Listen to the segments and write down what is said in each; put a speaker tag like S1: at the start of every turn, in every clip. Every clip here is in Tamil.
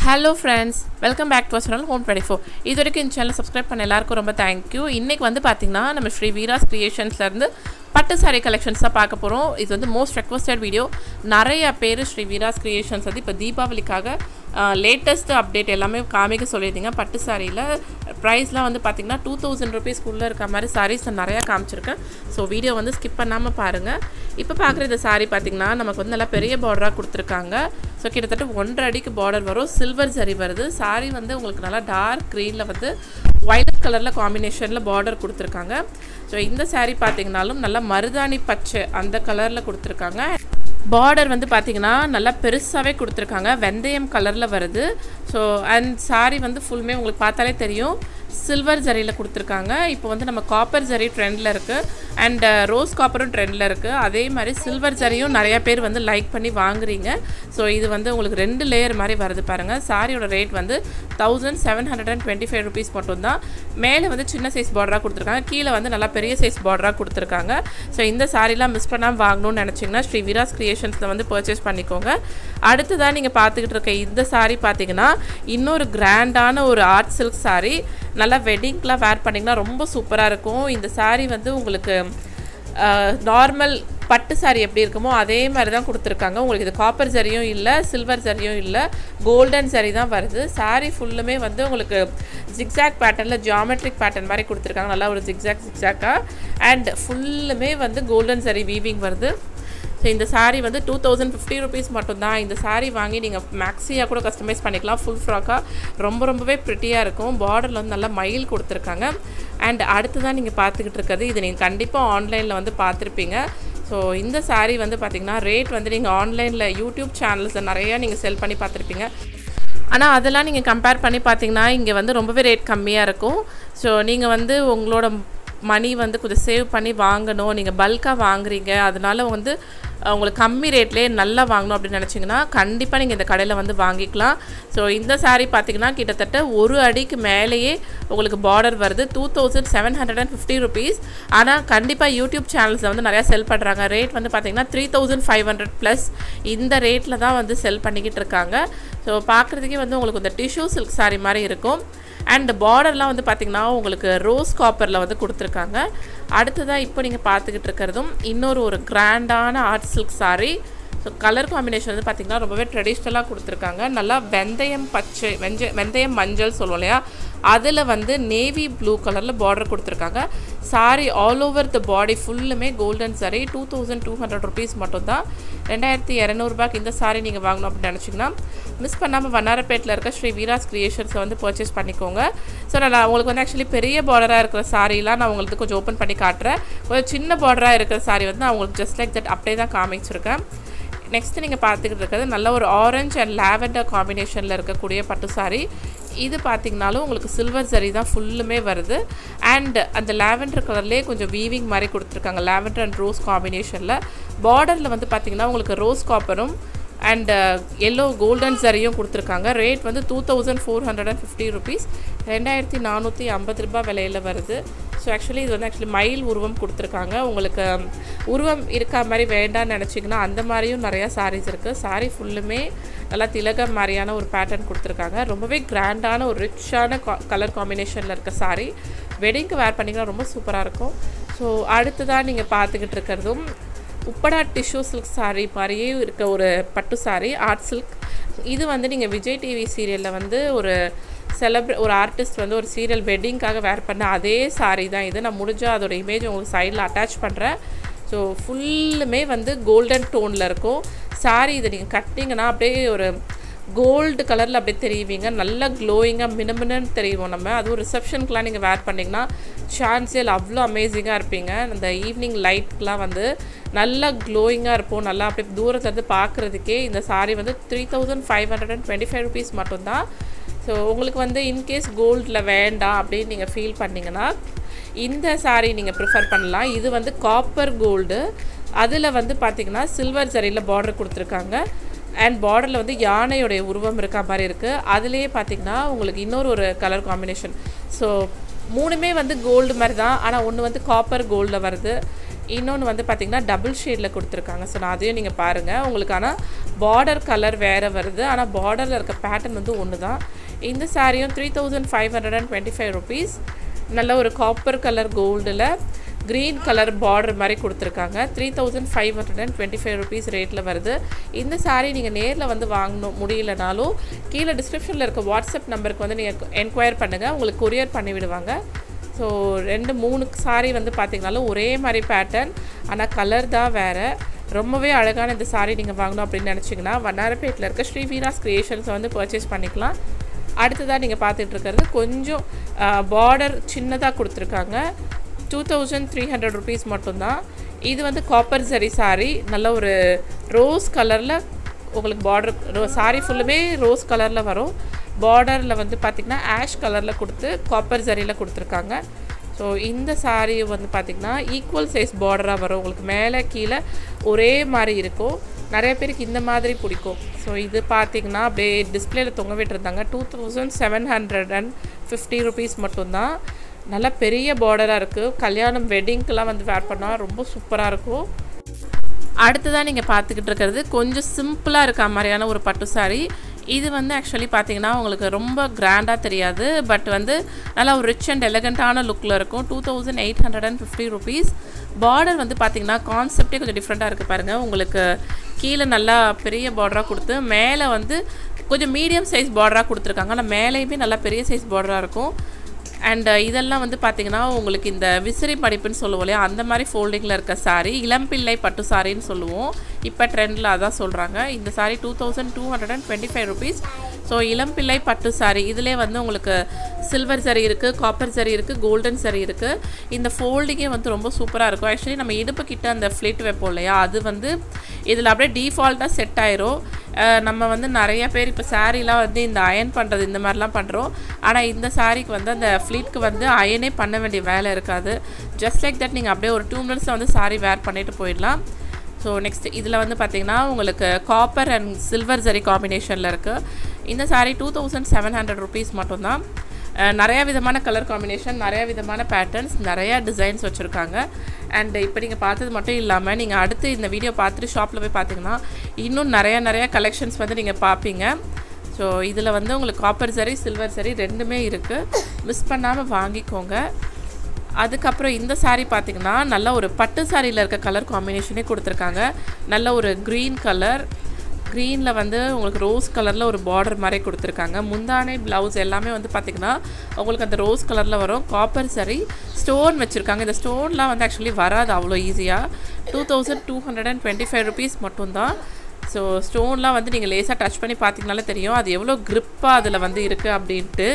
S1: hello friends welcome back to channel home twenty four இது வரைக்கும் இந்த சேனல் சப்ஸ்கிரைப் பண்ண எல்லாருக்கும் ரொம்ப தேங்க்யூ இன்றைக்கி வந்து பார்த்திங்கன்னா நம்ம ஸ்ரீ வீராஸ் கிரியேஷன்ஸ்லேருந்து பட்டு சாரி கலெக்ஷன்ஸ் தான் பார்க்க போகிறோம் இது வந்து மோஸ்ட் ரெக்வஸ்டட் வீடியோ நிறைய பேர் ஸ்ரீ வீராஸ் கிரியேஷன்ஸ் வந்து இப்போ தீபாவளிக்காக லேட்டஸ்ட் அப்டேட் எல்லாமே காமிக்க சொல்லியிருந்தீங்க பட்டு சாரியில் ப்ரைஸ்லாம் வந்து பார்த்திங்கன்னா டூ தௌசண்ட் ருபீஸ்க்குள்ளே இருக்க மாதிரி சாரீஸ் நான் நிறையா காமிச்சிருக்கேன் ஸோ வீடியோ வந்து ஸ்கிப் பண்ணாமல் பாருங்கள் இப்போ பார்க்குற இந்த சாரீ பார்த்திங்கன்னா நமக்கு வந்து நல்லா பெரிய பார்டராக கொடுத்துருக்காங்க ஸோ கிட்டத்தட்ட ஒன்றரை அடிக்கு பார்டர் வரும் சில்வர் சரி வருது சாரீ வந்து உங்களுக்கு நல்லா டார்க் க்ரீனில் வந்து வயலட் கலரில் காம்பினேஷனில் பார்டர் கொடுத்துருக்காங்க ஸோ இந்த சாரீ பார்த்தீங்கனாலும் நல்லா மருதாணி பச்சை அந்த கலரில் கொடுத்துருக்காங்க பார்டர் வந்து பார்த்திங்கன்னா நல்லா பெருசாகவே கொடுத்துருக்காங்க வெந்தயம் கலரில் வருது ஸோ அண்ட் சாரீ வந்து ஃபுல்லுமே உங்களுக்கு பார்த்தாலே தெரியும் சில்வர் ஜரியில் கொடுத்துருக்காங்க இப்போ வந்து நம்ம காப்பர் ஜரி ட்ரெண்டில் இருக்குது அண்ட் ரோஸ் காப்பரும் ட்ரெண்டில் இருக்குது அதே மாதிரி சில்வர் ஜரியும் நிறையா பேர் வந்து லைக் பண்ணி வாங்குறீங்க ஸோ இது வந்து உங்களுக்கு ரெண்டு லேயர் மாதிரி வருது பாருங்கள் சாரியோட ரேட் வந்து thousand seven hundred and twenty five rupees மட்டும்தான் மேலே வந்து சின்ன சைஸ் பார்டராக கொடுத்துருக்காங்க கீழே வந்து நல்லா பெரிய சைஸ் பார்டராக கொடுத்துருக்காங்க ஸோ இந்த சாரீலாம் மிஸ் பண்ணாமல் வாங்கணும்னு நினச்சிங்கன்னா ஸ்ரீ விராஸ் கிரியேஷன்ஸில் வந்து பர்ச்சேஸ் பண்ணிக்கோங்க அடுத்ததாக நீங்கள் பார்த்துக்கிட்டு இருக்க இந்த சாரீ பார்த்தீங்கன்னா இன்னொரு கிராண்டான ஒரு ஆர்ட் சில்க் சாரீ நல்லா வெட்டிங்க்கெலாம் வேர் பண்ணிங்கன்னா ரொம்ப சூப்பராக இருக்கும் இந்த சாரீ வந்து உங்களுக்கு நார்மல் பட்டு சாரி எப்படி இருக்குமோ அதே மாதிரி தான் கொடுத்துருக்காங்க உங்களுக்கு இது காப்பர் சரியும் இல்லை சில்வர் சரியும் இல்லை கோல்டன் சரி தான் வருது சாரீ ஃபுல்லுமே வந்து உங்களுக்கு ஜிக்ஸாக் பேட்டர்னில் ஜியாமெட்ரிக் பேட்டர்ன் மாதிரி கொடுத்துருக்காங்க நல்லா ஒரு ஜிக்ஸாக் ஜிக்ஸாக்காக அண்ட் ஃபுல்லுமே வந்து கோல்டன் சரி வீவிங் வருது ஸோ இந்த சாரீ வந்து டூ தௌசண்ட் ஃபிஃப்டி ருபீஸ் மட்டும்தான் இந்த சாரீ வாங்கி நீங்கள் மேக்ஸியாக கூட கஸ்டமைஸ் பண்ணிக்கலாம் ஃபுல் ஃப்ராக்காக ரொம்ப ரொம்பவே ப்ரிட்டியாக இருக்கும் பார்டரில் வந்து நல்லா மயில் கொடுத்துருக்காங்க அண்ட் அடுத்து தான் நீங்கள் பார்த்துக்கிட்டு இருக்கிறது இது நீங்கள் கண்டிப்பாக ஆன்லைனில் வந்து பார்த்துருப்பீங்க ஸோ இந்த சாரீ வந்து பார்த்திங்கன்னா ரேட் வந்து நீங்கள் ஆன்லைனில் யூடியூப் சேனல்ஸில் நிறையா நீங்கள் செல் பண்ணி பார்த்துருப்பீங்க ஆனால் அதெல்லாம் நீங்கள் கம்பேர் பண்ணி பார்த்தீங்கன்னா இங்கே வந்து ரொம்பவே ரேட் கம்மியாக இருக்கும் ஸோ நீங்கள் வந்து உங்களோட மணி வந்து கொஞ்சம் சேவ் பண்ணி வாங்கணும் நீங்கள் பல்காக வாங்குறீங்க அதனால வந்து உங்களுக்கு கம்மி ரேட்லேயே நல்லா வாங்கணும் அப்படின்னு நினச்சிங்கன்னா கண்டிப்பாக நீங்கள் இந்த கடையில் வந்து வாங்கிக்கலாம் ஸோ இந்த சாரீ பார்த்தீங்கன்னா கிட்டத்தட்ட ஒரு அடிக்கு மேலேயே உங்களுக்கு பார்டர் வருது two thousand seven hundred and fifty rupees ஆனால் கண்டிப்பாக யூடியூப் சேனல்ஸில் வந்து நிறையா செல் பண்ணுறாங்க ரேட் வந்து பார்த்திங்கன்னா three thousand five hundred plus இந்த ரேட்டில் தான் வந்து செல் பண்ணிக்கிட்டு இருக்காங்க ஸோ பார்க்குறதுக்கே வந்து உங்களுக்கு இந்த டிஷ்யூ சில்க் சாரீ மாதிரி இருக்கும் அண்ட் பார்டர்லாம் வந்து பார்த்திங்கன்னா உங்களுக்கு ரோஸ் காப்பரில் வந்து கொடுத்துருக்காங்க அடுத்ததாக இப்போ நீங்கள் பார்த்துக்கிட்டு இருக்கிறதும் இன்னொரு ஒரு கிராண்டான art silk saree so colour combination வந்து பார்த்திங்கன்னா ரொம்பவே ட்ரெடிஷ்னலாக கொடுத்துருக்காங்க நல்லா வெந்தயம் பச்சை வெஞ்ச வெந்தயம் மஞ்சள் சொல்லுவோம் இல்லையா அதில் வந்து நேவி ப்ளூ கலரில் பார்டர் கொடுத்துருக்காங்க saree all over the body ஃபுல்லுமே golden saree two thousand two hundred rupees மட்டும்தான் ரெண்டாயிரத்தி இரநூறுபாய்க்கு இந்த சாரி நீங்கள் வாங்கணும் அப்படின்னு நினச்சிங்கன்னா மிஸ் பண்ணாமல் வண்ணாரப்பேட்டில் இருக்க ஸ்ரீ வீராஸ் கிரியேஷன்ஸை வந்து பர்ச்சேஸ் பண்ணிக்கோங்க ஸோ நான் உங்களுக்கு வந்து ஆக்சுவலி பெரிய பார்டராக இருக்கிற சாரீலாம் நான் உங்களுக்கு கொஞ்சம் ஓப்பன் பண்ணி காட்டுறேன் கொஞ்சம் சின்ன பார்டராக இருக்கிற சாரி வந்து நான் உங்களுக்கு ஜஸ்ட் லைக் தட் அப்படியே தான் காமிச்சிருக்கேன் நெக்ஸ்ட் நீங்கள் பார்த்துக்கிட்டு இருக்கிறது நல்ல ஒரு ஆரஞ்ச் அண்ட் லாவெண்டர் காம்பினேஷனில் இருக்கக்கூடிய பட்டு சாரி இது பார்த்திங்கனாலும் உங்களுக்கு சில்வர் சரி தான் ஃபுல்லுமே வருது அண்ட் அந்த லாவெண்டர் கலர்லேயே கொஞ்சம் வீவிங் மாதிரி கொடுத்துருக்காங்க லாவெண்டர் அண்ட் ரோஸ் காம்பினேஷனில் பார்டரில் வந்து பார்த்திங்கன்னா உங்களுக்கு ரோஸ் காப்பரும் அண்ட் எல்லோ கோல்டன் சரியும் கொடுத்துருக்காங்க ரேட் வந்து two thousand four hundred and fifty rupees ரெண்டாயிரத்தி நானூற்றி ஐம்பது ரூபாய் விலையில் வருது ஸோ ஆக்சுவலி இது வந்து ஆக்சுவலி மயில் உருவம் கொடுத்துருக்காங்க உங்களுக்கு உருவம் இருக்கா மாதிரி வேண்டாம்னு நினச்சிங்கன்னா அந்த மாதிரியும் நிறையா சாரீஸ் இருக்குது சாரீ ஃபுல்லுமே நல்லா திலகம் மாதிரியான ஒரு பேட்டர்ன் கொடுத்துருக்காங்க ரொம்பவே கிராண்டான ஒரு ரிச்சான கலர் காம்பினேஷனில் இருக்க சாரீ வெட்டிங்க்கு வேர் பண்ணிங்கன்னா ரொம்ப சூப்பராக இருக்கும் ஸோ அடுத்ததாக நீங்கள் பார்த்துக்கிட்டு இருக்கிறதும் உப்படா டிஷ்யூ சில்க் சாரீ மாதிரியே இருக்க ஒரு பட்டு சாரீ ஆர்ட் சில்க் இது வந்து நீங்கள் விஜய் டிவி சீரியலில் வந்து ஒரு செலப்ரே ஒரு ஆர்டிஸ்ட் வந்து ஒரு சீரியல் வெட்டிங்க்காக வேர் பண்ண அதே சாரீ தான் இது நான் முடிஞ்சால் அதோட இமேஜ் உங்களுக்கு சைடில் அட்டாச் பண்ணுறேன் ஸோ ஃபுல்லுமே வந்து கோல்டன் டோனில் இருக்கும் சாரீ இதை நீங்கள் கட்டிங்கன்னா அப்படியே ஒரு கோல்டு கலரில் அப்படியே தெரியுவீங்க நல்லா க்ளோயிங்காக மினுமினு தெரியும் நம்ம அதுவும் ரிசப்ஷனுக்குலாம் நீங்கள் வேர் பண்ணிங்கன்னா சான்ஸியல் அவ்வளோ அமேசிங்காக இருப்பீங்க அந்த ஈவினிங் லைட்க்கெலாம் வந்து நல்லா க்ளோயிங்காக இருப்போம் நல்லா அப்படியே தூரத்துலேருந்து பார்க்குறதுக்கே இந்த சாரீ வந்து three thousand five hundred and twenty five rupees மட்டும்தான் ஸோ உங்களுக்கு வந்து இன்கேஸ் கோல்டில் வேண்டாம் அப்படின்னு நீங்கள் ஃபீல் பண்ணிங்கன்னா இந்த சாரீ நீங்கள் ப்ரிஃபர் பண்ணலாம் இது வந்து காப்பர் கோல்டு அதில் வந்து பார்த்திங்கன்னா சில்வர் சரியில் பார்டர் கொடுத்துருக்காங்க அண்ட் பார்டரில் வந்து யானையோடைய உருவம் இருக்க மாதிரி இருக்குது அதுலேயே பார்த்திங்கன்னா உங்களுக்கு இன்னொரு ஒரு கலர் காம்பினேஷன் ஸோ மூணுமே வந்து கோல்டு மாதிரி தான் ஆனால் ஒன்று வந்து காப்பர் கோல்டில் வருது இன்னொன்று வந்து பார்த்திங்கன்னா டபுள் ஷேடில் கொடுத்துருக்காங்க ஸோ நான் அதையும் நீங்கள் பாருங்கள் உங்களுக்கு ஆனால் பார்டர் கலர் வேறு வருது ஆனால் பார்டரில் இருக்க பேட்டர்ன் வந்து ஒன்று தான் இந்த சாரியும் three thousand five hundred and twenty five rupees நல்ல ஒரு காப்பர் கலர் கோல்டில் க்ரீன் கலர் பார்டர் மாதிரி கொடுத்துருக்காங்க three thousand five hundred and twenty five rupees ரேட்டில் வருது இந்த சாரீ நீங்கள் நேரில் வந்து வாங்கணும் முடியலனாலும் கீழே டிஸ்கிரிப்ஷனில் இருக்க வாட்ஸ்அப் நம்பருக்கு வந்து நீங்கள் என்கொயர் பண்ணுங்கள் உங்களுக்கு கொரியர் பண்ணி விடுவாங்க ஸோ ரெண்டு மூணு சாரீ வந்து பார்த்திங்கனாலும் ஒரே மாதிரி பேட்டர்ன் ஆனால் கலர் தான் வேறு ரொம்பவே அழகான இந்த சாரீ நீங்கள் வாங்கணும் அப்படின்னு நினச்சிங்கன்னா வண்ணாரப்பேட்டில் இருக்க ஸ்ரீ வீராஸ் க்ரியேஷன்ஸை வந்து பர்ச்சேஸ் பண்ணிக்கலாம் அடுத்ததாக நீங்கள் பார்த்துட்டு இருக்கிறது கொஞ்சம் பார்டர் சின்னதாக கொடுத்துருக்காங்க two thousand three hundred rupees மட்டும்தான் இது வந்து காப்பர் சரி சாரீ நல்ல ஒரு ரோஸ் கலரில் உங்களுக்கு பார்டர் சாரீ ஃபுல்லுமே ரோஸ் கலரில் வரும் பார்டரில் வந்து பார்த்திங்கன்னா ஆஷ் கலரில் கொடுத்து காப்பர் சரியில் கொடுத்துருக்காங்க ஸோ இந்த சாரீ வந்து பார்த்திங்கன்னா ஈக்குவல் சைஸ் பார்டராக வரும் உங்களுக்கு மேலே கீழே ஒரே மாதிரி இருக்கும் நிறைய பேருக்கு இந்த மாதிரி பிடிக்கும் ஸோ இது பார்த்திங்கன்னா அப்படியே டிஸ்பிளேயில் தொங்க விட்டுருந்தாங்க two thousand seven hundred and fifty rupees மட்டும்தான் நல்லா பெரிய பார்டராக இருக்குது கல்யாணம் வெட்டிங்க்கெலாம் வந்து வேர் பண்ணால் ரொம்ப சூப்பராக இருக்கும் அடுத்ததாக நீங்கள் பார்த்துக்கிட்டு இருக்கிறது கொஞ்சம் சிம்பிளாக இருக்க மாதிரியான ஒரு பட்டு சாரீ இது வந்து ஆக்சுவலி பார்த்தீங்கன்னா உங்களுக்கு ரொம்ப கிராண்டாக தெரியாது பட் வந்து நல்லா ஒரு ரிச் அண்ட் எலகண்ட்டான லுக்கில் இருக்கும் two thousand eight hundred and fifty rupees border வந்து பார்த்தீங்கன்னா கான்செப்டே கொஞ்சம் டிஃப்ரெண்ட்டாக இருக்குது பாருங்கள் உங்களுக்கு கீழே நல்லா பெரிய பார்டராக கொடுத்து மேலே வந்து கொஞ்சம் மீடியம் சைஸ் பார்டராக கொடுத்துருக்காங்க ஆனால் மேலேயுமே நல்லா பெரிய சைஸ் பார்டராக இருக்கும் அண்ட் இதெல்லாம் வந்து பார்த்திங்கன்னா உங்களுக்கு இந்த விசிறி படிப்புன்னு சொல்லுவோம் இல்லையா அந்த மாதிரி ஃபோல்டிங்கில் இருக்க சாரீ இளம்பிள்ளை பட்டு சாரின்னு சொல்லுவோம் இப்போ ட்ரெண்டில் அதான் சொல்கிறாங்க இந்த saree two thousand two hundred and twenty five rupees so Elampillai பட்டு சாரீ இதிலே வந்து உங்களுக்கு சில்வர் சரி இருக்குது காப்பர் சரி இருக்குது கோல்டன் சரி இருக்குது இந்த ஃபோல்டிங்கே வந்து ரொம்ப சூப்பராக இருக்கும் ஆக்சுவலி நம்ம இடுப்பு கிட்ட அந்த ஃப்ளிட் வைப்போம் இல்லையா அது வந்து இதில் அப்படியே டீஃபால்ட்டாக செட் ஆயிரும் நம்ம வந்து நிறைய பேர் இப்போ சாரீலாம் வந்து இந்த அயன் பண்ணுறது இந்த மாதிரிலாம் பண்ணுறோம் ஆனால் இந்த சாரீக்கு வந்து அந்த ஃப்ளீட்க்கு வந்து அயனே பண்ண வேண்டிய வேலை இருக்காது ஜஸ்ட் லைக் தட் நீங்கள் அப்படியே ஒரு டூ மினிட்ஸில் வந்து சாரீ வேர் பண்ணிட்டு போயிடலாம் ஸோ நெக்ஸ்ட் இதில் வந்து பார்த்திங்கன்னா உங்களுக்கு காப்பர் அண்ட் சில்வர் ஜரி காம்பினேஷனில் இருக்குது இந்த saree two thousand seven hundred rupees மட்டும்தான் நிறையா விதமான கலர் காம்பினேஷன் நிறையா விதமான பேட்டர்ன்ஸ் நிறையா டிசைன்ஸ் வச்சுருக்காங்க அண்ட் இப்போ நீங்கள் பார்த்தது மட்டும் இல்லாமல் நீங்கள் அடுத்து இந்த வீடியோ பார்த்துட்டு ஷாப்பில் போய் பார்த்தீங்கன்னா இன்னும் நிறையா நிறையா கலெக்ஷன்ஸ் வந்து நீங்கள் பார்ப்பீங்க ஸோ இதில் வந்து உங்களுக்கு காப்பர் சரி சில்வர் சரி ரெண்டுமே இருக்குது மிஸ் பண்ணாமல் வாங்கிக்கோங்க அதுக்கப்புறம் இந்த சாரீ பார்த்திங்கன்னா நல்ல ஒரு பட்டு சாரியில் இருக்க கலர் காம்பினேஷனே கொடுத்துருக்காங்க நல்ல ஒரு க்ரீன் கலர் க்ரீனில் வந்து உங்களுக்கு ரோஸ் கலரில் ஒரு பார்டர் மாதிரி கொடுத்துருக்காங்க முந்தானை ப்ளவுஸ் எல்லாமே வந்து பார்த்திங்கன்னா உங்களுக்கு அந்த ரோஸ் கலரில் வரும் காப்பர் சரி ஸ்டோன் வச்சுருக்காங்க இந்த ஸ்டோன்லாம் வந்து ஆக்சுவலி வராது அவ்வளோ ஈஸியாக two thousand two hundred and twenty five rupees மட்டும்தான் ஸோ ஸ்டோன்லாம் வந்து நீங்கள் லேசாக டச் பண்ணி பார்த்தீங்கனாலே தெரியும் அது எவ்வளோ க்ரிப்பாக அதில் வந்து இருக்குது அப்படின்ட்டு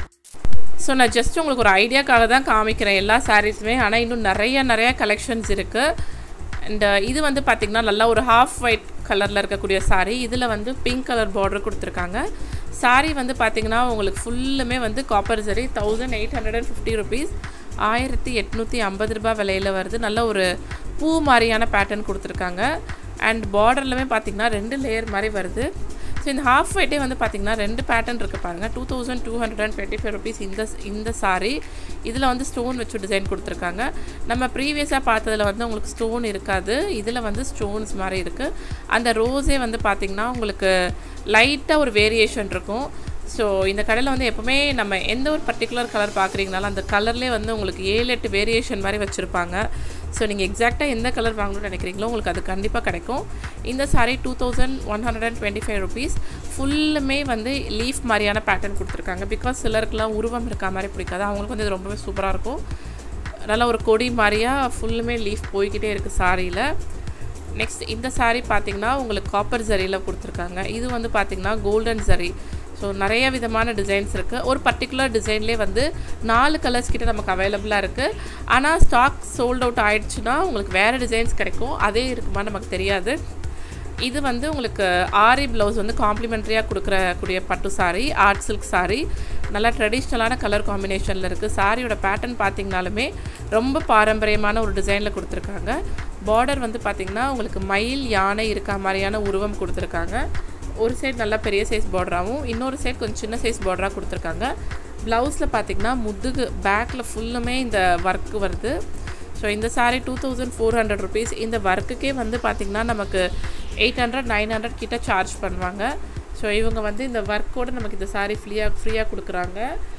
S1: ஸோ நான் ஜஸ்ட் உங்களுக்கு ஒரு ஐடியாக்காக தான் காமிக்கிறேன் எல்லா சாரீஸுமே ஆனால் இன்னும் நிறைய நிறைய கலெக்ஷன்ஸ் இருக்குது அண்ட் இது வந்து பார்த்திங்கன்னா நல்லா ஒரு ஹாஃப் ஒயிட் கலரில் இருக்கக்கூடிய சாரீ இதில் வந்து பிங்க் கலர் பார்டர் கொடுத்துருக்காங்க சாரீ வந்து பார்த்திங்கன்னா உங்களுக்கு ஃபுல்லுமே வந்து காப்பர் சரி thousand eight hundred and fifty rupees ஆயிரத்தி எட்நூற்றி ஐம்பது ரூபாய் விலையில் வருது நல்ல ஒரு பூ மாதிரியான பேட்டர்ன் கொடுத்துருக்காங்க அண்ட் பார்டர்லுமே பார்த்திங்கன்னா ரெண்டு லேயர் மாதிரி வருது ஸோ இந்த ஹாஃப் ஒயிட்டே வந்து பார்த்திங்கன்னா ரெண்டு பேட்டர்ன் இருக்குது பாருங்கள் two thousand two hundred and twenty five rupees இந்த இந்த சாரீ இதில் வந்து ஸ்டோன் வச்சு டிசைன் கொடுத்துருக்காங்க நம்ம ப்ரீவியஸாக பார்த்ததில் வந்து உங்களுக்கு ஸ்டோன் இருக்காது இதில் வந்து ஸ்டோன்ஸ் மாதிரி இருக்குது அந்த ரோஸே வந்து பார்த்திங்கன்னா உங்களுக்கு லைட்டாக ஒரு வேரியேஷன் இருக்கும் ஸோ இந்த கடையில் வந்து எப்போவுமே நம்ம எந்த ஒரு பர்டிகுலர் கலர் பார்க்குறீங்கனாலும் அந்த கலர்லேயே வந்து உங்களுக்கு ஏழு எட்டு வேரியேஷன் மாதிரி வச்சுருப்பாங்க ஸோ நீங்கள் எக்ஸாக்டாக எந்த கலர் வாங்கணும்னு நினைக்கிறீங்களோ உங்களுக்கு அது கண்டிப்பாக கிடைக்கும் இந்த saree two thousand one hundred and twenty five rupees ஃபுல்லுமே வந்து லீஃப் மாதிரியான பேட்டர்ன் கொடுத்துருக்காங்க பிகாஸ் சிலருக்குலாம் உருவம் இருக்கா மாதிரி பிடிக்காது அவங்களுக்கு வந்து இது ரொம்பவே சூப்பராக இருக்கும் நல்லா ஒரு கொடி மாதிரியாக ஃபுல்லுமே லீஃப் போய்கிட்டே இருக்குது சாரியில் நெக்ஸ்ட் இந்த சாரீ பார்த்திங்கன்னா உங்களுக்கு காப்பர் ஜரியில் கொடுத்துருக்காங்க இது வந்து பார்த்திங்கன்னா கோல்டன் ஜரி ஸோ நிறைய விதமான டிசைன்ஸ் இருக்குது ஒரு பர்டிகுலர் டிசைன்லேயே வந்து நாலு கலர்ஸ் கிட்ட நமக்கு அவைலபிளாக இருக்குது ஆனால் ஸ்டாக் சோல்ட் அவுட் ஆயிடுச்சுன்னா உங்களுக்கு வேறு டிசைன்ஸ் கிடைக்கும் அதே இருக்குமா நமக்கு தெரியாது இது வந்து உங்களுக்கு ஆரி ப்ளவுஸ் வந்து காம்ப்ளிமெண்ட்ரியாக கொடுக்குறக்கூடிய பட்டு சாரீ ஆர்ட் சில்க் சாரீ நல்லா ட்ரெடிஷ்னலான கலர் காம்பினேஷனில் இருக்குது சாரியோட பேட்டர்ன் பார்த்திங்கனாலுமே ரொம்ப பாரம்பரியமான ஒரு டிசைனில் கொடுத்துருக்காங்க பார்டர் வந்து பார்த்திங்கன்னா உங்களுக்கு மயில் யானை இருக்க மாதிரியான உருவம் கொடுத்துருக்காங்க ஒரு சைடு நல்லா பெரிய சைஸ் பார்டராகவும் இன்னொரு சைடு கொஞ்சம் சின்ன சைஸ் பார்டராக கொடுத்துருக்காங்க ப்ளவுஸில் பார்த்திங்கன்னா முதுகு பேக்கில் ஃபுல்லுமே இந்த ஒர்க்கு வருது ஸோ இந்த saree two thousand four hundred rupees இந்த ஒர்க்குக்கே வந்து பார்த்திங்கன்னா நமக்கு எயிட் ஹண்ட்ரட் நைன் ஹண்ட்ரட் கிட்ட சார்ஜ் பண்ணுவாங்க ஸோ இவங்க வந்து இந்த ஒர்க்கோட நமக்கு இந்த saree ஃப்ரீயாக ஃப்ரீயாக கொடுக்குறாங்க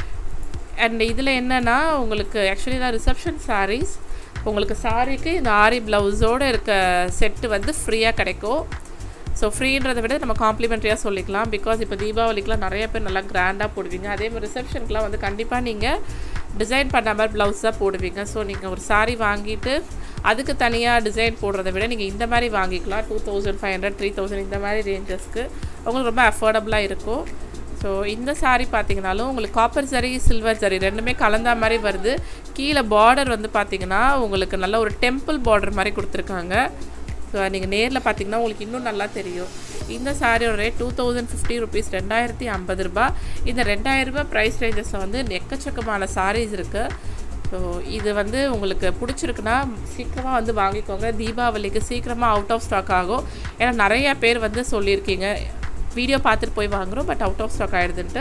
S1: அண்ட் இதில் என்னென்னா உங்களுக்கு ஆக்சுவலி தான் ரிசப்ஷன் sarees உங்களுக்கு சாரீக்கு இந்த ஆரி ப்ளவுஸோடு இருக்க செட்டு வந்து ஃப்ரீயாக கிடைக்கும் ஸோ ஃப்ரீன்றதை விட நம்ம காம்ப்ளிமெண்ட்ரியாக சொல்லிக்கலாம் பிகாஸ் இப்போ தீபாவளிக்குலாம் நிறைய பேர் நல்லா கிராண்டாக போடுவீங்க அதே மாதிரி ரிசப்ஷனுக்குலாம் வந்து கண்டிப்பாக நீங்கள் டிசைன் பண்ண மாதிரி ப்ளவுஸ் தான் போடுவீங்க ஸோ நீங்கள் ஒரு saree வாங்கிட்டு அதுக்கு தனியாக டிசைன் போடுறத விட நீங்கள் இந்த மாதிரி வாங்கிக்கலாம் two thousand five hundred three thousand இந்த மாதிரி ரேஞ்சஸ்க்கு உங்களுக்கு ரொம்ப அஃபோர்டபுளாக இருக்கும் ஸோ இந்த saree பார்த்தீங்கனாலும் உங்களுக்கு காப்பர் சரி சில்வர் சரி ரெண்டுமே கலந்தா மாதிரி வருது கீழே பார்டர் வந்து பார்த்தீங்கன்னா உங்களுக்கு நல்ல ஒரு டெம்பிள் பார்டர் மாதிரி கொடுத்துருக்காங்க ஸோ நீங்கள் நேரில் பார்த்தீங்கன்னா உங்களுக்கு இன்னும் நல்லா தெரியும் இந்த சாரியோட rate two thousand fifty rupees ரெண்டாயிரத்தி ஐம்பது ரூபாய் இந்த ரெண்டாயிரம் ரூபாய் ப்ரைஸ் ரேஞ்சஸில் வந்து எக்கச்சக்கமான சாரீஸ் இருக்குது ஸோ இது வந்து உங்களுக்கு பிடிச்சிருக்குன்னா சீக்கிரமாக வந்து வாங்கிக்கோங்க தீபாவளிக்கு சீக்கிரமாக அவுட் ஆஃப் ஸ்டாக் ஆகும் ஏன்னா நிறையா பேர் வந்து சொல்லியிருக்கீங்க வீடியோ பார்த்துட்டு போய் வாங்குகிறோம் பட் அவுட் ஆஃப் ஸ்டாக் ஆகிடுதுன்ட்டு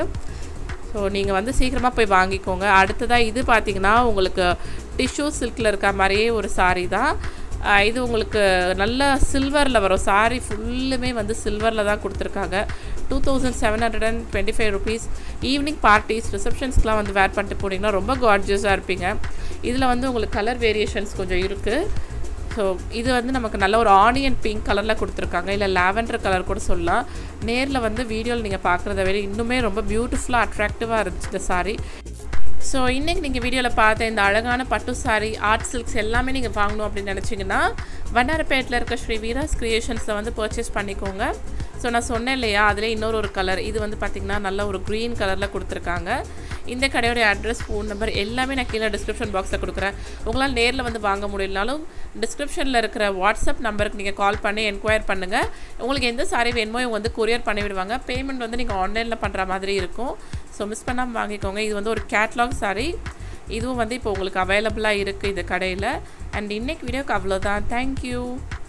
S1: ஸோ நீங்கள் வந்து சீக்கிரமாக போய் வாங்கிக்கோங்க அடுத்ததாக இது பார்த்தீங்கன்னா உங்களுக்கு டிஷ்யூ சில்கில் இருக்க மாதிரியே ஒரு saree தான் ஆஹ் இது உங்களுக்கு நல்ல சில்வரில் வரும் saree ஃபுல்லுமே வந்து சில்வரில் தான் கொடுத்துருக்காங்க two thousand seven hundred and twenty five rupees evening parties ரிசப்ஷன்ஸ்க்குலாம் வந்து வேர் பண்ணிட்டு போனீங்கன்னா ரொம்ப கார்ஜியஸாக இருப்பீங்க இதில் வந்து உங்களுக்கு கலர் வேரியேஷன்ஸ் கொஞ்சம் இருக்குது ஸோ இது வந்து நமக்கு நல்ல ஒரு ஆனியன் பிங்க் கலரில் கொடுத்துருக்காங்க இல்லை லாவெண்டர் கலர் கூட சொல்லலாம் நேரில் வந்து வீடியோவில் நீங்கள் பார்க்குறத விட இன்னுமே ரொம்ப பியூட்டிஃபுல்லாக அட்ராக்டிவாக இருந்துச்சு இந்த saree ஸோ இன்றைக்கி நீங்கள் வீடியோவில் பார்த்த இந்த அழகான பட்டு saree ஆர்ட் சில்க்ஸ் எல்லாமே நீங்கள் வாங்கணும் அப்படின்னு நினச்சிங்கன்னா வண்ணாரப்பேட்டில் இருக்க ஸ்ரீ வீராஸ் கிரியேஷன்ஸில் வந்து பர்ச்சேஸ் பண்ணிக்கோங்க ஸோ நான் சொன்னேன் இல்லையா அதில் இன்னொரு ஒரு கலர் இது வந்து பார்த்திங்கன்னா நல்ல ஒரு க்ரீன் கலரில் கொடுத்துருக்காங்க இந்த கடையோடைய அட்ரஸ் ஃபோன் நம்பர் எல்லாமே நான் கீழே டிஸ்கிரிப்ஷன் பாக்ஸில் கொடுக்குறேன் உங்களால் நேரில் வந்து வாங்க முடியலனாலும் டிஸ்கிரிப்ஷனில் இருக்கிற வாட்ஸ்அப் நம்பருக்கு நீங்கள் கால் பண்ணி என்கொயர் பண்ணுங்கள் உங்களுக்கு எந்த saree வேணுமோ இவங்க வந்து கொரியர் பண்ணி விடுவாங்க பேமெண்ட் வந்து நீங்கள் ஆன்லைனில் பண்ணுற மாதிரி இருக்கும் ஸோ மிஸ் பண்ணாமல் வாங்கிக்கோங்க இது வந்து ஒரு கேட்லாக் saree இதுவும் வந்து இப்போ உங்களுக்கு அவைலபிளாக இருக்குது இந்த கடையில் அண்ட் இன்னைக்கு வீடியோக்கு அவ்வளோதான் தேங்க்யூ